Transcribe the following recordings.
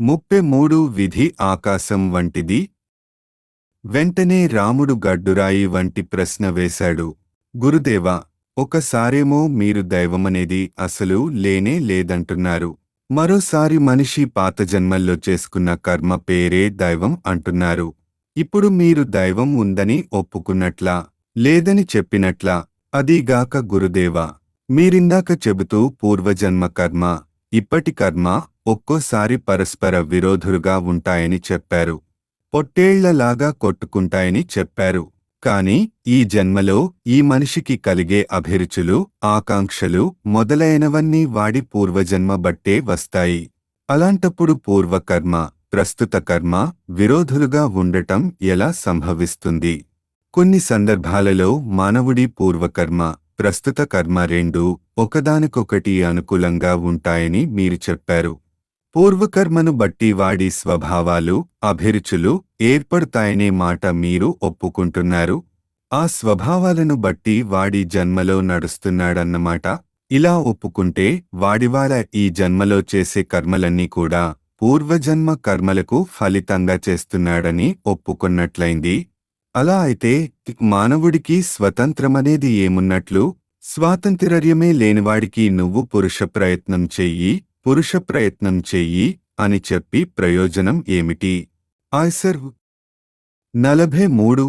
ముప్పై మూడు విధి ఆకాశం వంటిది వెంటనే రాముడు గడ్డురాయి వంటి ప్రశ్న వేశాడు గురుదేవా ఒకసారేమో మీరు దైవమనేది అసలు లేనే లేదంటున్నారు మరోసారి మనిషి పాత జన్మల్లో చేసుకున్న కర్మ పేరే దైవం అంటున్నారు ఇప్పుడు మీరు దైవం ఉందని ఒప్పుకున్నట్లా లేదని చెప్పినట్లా అదీగాక గురుదేవా మీరిందాక చెబుతూ పూర్వజన్మ కర్మ ఇప్పటి కర్మ ఒక్కోసారి పరస్పర విరోధులుగా ఉంటాయని చెప్పారు పొట్టేళ్లలాగా కొట్టుకుంటాయని చెప్పారు కాని ఈ జన్మలో ఈ మనిషికి కలిగే అభిరుచులు ఆకాంక్షలు మొదలైనవన్నీ వాడి పూర్వజన్మ బట్టే వస్తాయి అలాంటప్పుడు పూర్వకర్మ ప్రస్తుత కర్మ విరోధులుగా ఉండటం ఎలా సంభవిస్తుంది కొన్ని సందర్భాలలో మానవుడి పూర్వకర్మ ప్రస్తుత కర్మ రెండూ ఒకదానికొకటి అనుకూలంగా ఉంటాయని మీరు చెప్పారు పూర్వకర్మను బట్టి వాడి స్వభావాలు అభిరుచులు ఏర్పడతాయనే మాట మీరు ఒప్పుకుంటున్నారు ఆ స్వభావాలను బట్టి వాడి జన్మలో నడుస్తున్నాడన్నమాట ఇలా ఒప్పుకుంటే వాడివాల ఈ జన్మలో చేసే కర్మలన్నీ కూడా పూర్వజన్మ కర్మలకు ఫలితంగా చేస్తున్నాడని ఒప్పుకున్నట్లయింది అలా అయితే మానవుడికి స్వతంత్రమనేది ఏమున్నట్లు స్వాతంత్ర్యమే లేనివాడికి నువ్వు పురుష ప్రయత్నం చెయ్యి పురుష ప్రయత్నం చెయ్యి అని చెప్పి ప్రయోజనం ఏమిటి ఆయ్సర్ నలభై మూడు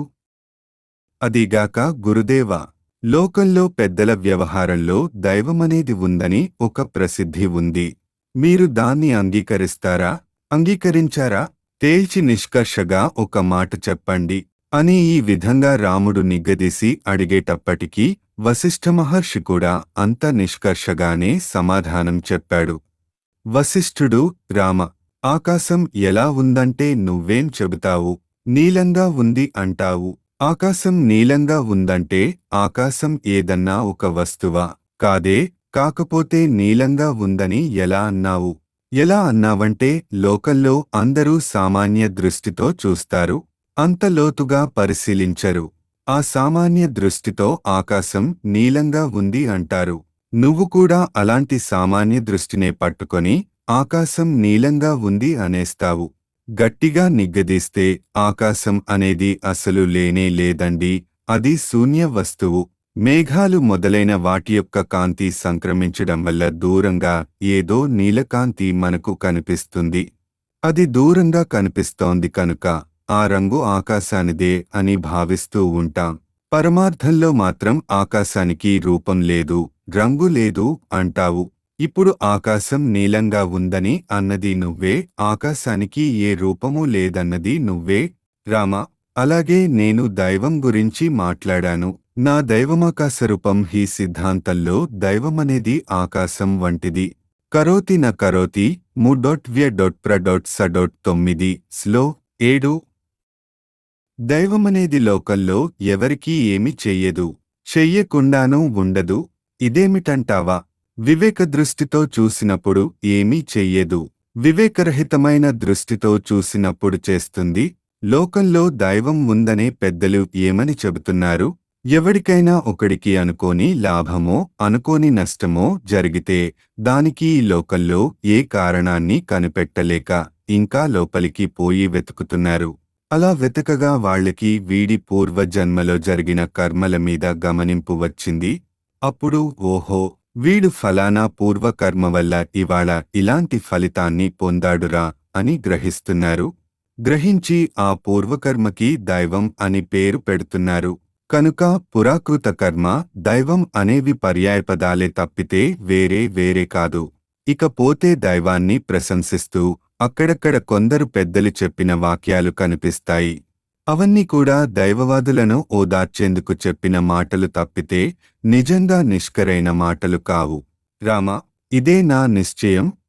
అదిగాక గురుదేవ లోకంలో పెద్దల వ్యవహారంలో దైవమనేది ఉందని ఒక ప్రసిద్ధి ఉంది మీరు దాన్ని అంగీకరిస్తారా అంగీకరించారా తేల్చి నిష్కర్షగా ఒక మాట చెప్పండి అని ఈ విధంగా రాముడు నిగ్గదీసి అడిగేటప్పటికీ వశిష్ఠ మహర్షి కూడా అంత నిష్కర్షగానే సమాధానం చెప్పాడు వశిష్ఠుడు రామ ఆకాశం ఎలా ఉందంటే నువ్వేం చెబుతావు నీలంగా ఉంది అంటావు ఆకాశం నీలంగా ఉందంటే ఆకాశం ఏదన్నా ఒక వస్తువా కాదే కాకపోతే నీలంగా ఉందని ఎలా అన్నావు ఎలా అన్నావంటే లోకంలో అందరూ సామాన్య దృష్టితో చూస్తారు అంత లోతుగా పరిశీలించరు ఆ సామాన్య దృష్టితో ఆకాశం నీలంగా ఉంది అంటారు నువ్వు కూడా అలాంటి సామాన్య దృష్టినే పట్టుకొని ఆకాశం నీలంగా ఉంది అనేస్తావు గట్టిగా నిగ్గదీస్తే ఆకాశం అనేది అసలు లేనే లేదండి అది శూన్య వస్తువు మేఘాలు మొదలైన వాటి యొక్క కాంతి సంక్రమించడం వల్ల దూరంగా ఏదో నీలకాంతి మనకు కనిపిస్తుంది అది దూరంగా కనిపిస్తోంది కనుక ఆ రంగు ఆకాశానిదే అని భావిస్తూ ఉంటాం పరమార్థంలో మాత్రం ఆకాశానికి రూపం లేదు రంగు లేదు అంటావు ఇప్పుడు ఆకాశం నీలంగా ఉందని అన్నది నువ్వే ఆకాశానికి ఏ రూపము లేదన్నది నువ్వే రామ అలాగే నేను దైవం గురించి మాట్లాడాను నా దైవమాకాశ రూపం హీ సిద్ధాంతంలో దైవమనేది ఆకాశం వంటిది కరోతి న కరోతి ము డొట్ వ్య డొట్ ప్ర డొట్ స డొట్ తొమ్మిది స్లో ఏడు దైవమనేది లోకంలో ఎవరికీ ఏమి చెయ్యదు చెయ్యకుండానూ ఉండదు ఇదేమిటంటావా వివేక దృష్టితో చూసినప్పుడు ఏమీ చెయ్యదు వివేకరహితమైన దృష్టితో చూసినప్పుడు చేస్తుంది లోకంలో దైవం ఉందనే పెద్దలు ఏమని చెబుతున్నారు ఎవడికైనా ఒకడికి అనుకోని లాభమో అనుకోని నష్టమో జరిగితే దానికి ఈ లోకంలో ఏ కారణాన్ని కనిపెట్టలేక ఇంకా లోపలికి పోయి వెతుకుతున్నారు అలా వెతకగా వాళ్ళకి వీడి పూర్వజన్మలో జరిగిన కర్మల మీద గమనింపు వచ్చింది అప్పుడు ఓహో వీడు ఫలానా పూర్వకర్మ వల్ల ఇవాళ ఇలాంటి ఫలితాన్ని పొందాడురా అని గ్రహిస్తున్నారు గ్రహించి ఆ పూర్వకర్మకి దైవం అని పేరు పెడుతున్నారు కనుక పురాకృత కర్మ దైవం అనేవి పర్యాయపదాలే తప్పితే వేరే వేరే కాదు ఇక పోతే దైవాన్ని ప్రశంసిస్తూ అక్కడక్కడ కొందరు పెద్దలు చెప్పిన వాక్యాలు కనిపిస్తాయి అవన్నీ కూడా దైవవాదులను ఓదార్చేందుకు చెప్పిన మాటలు తప్పితే నిజంగా నిష్కరైన మాటలు కావు రామ ఇదే నా నిశ్చయం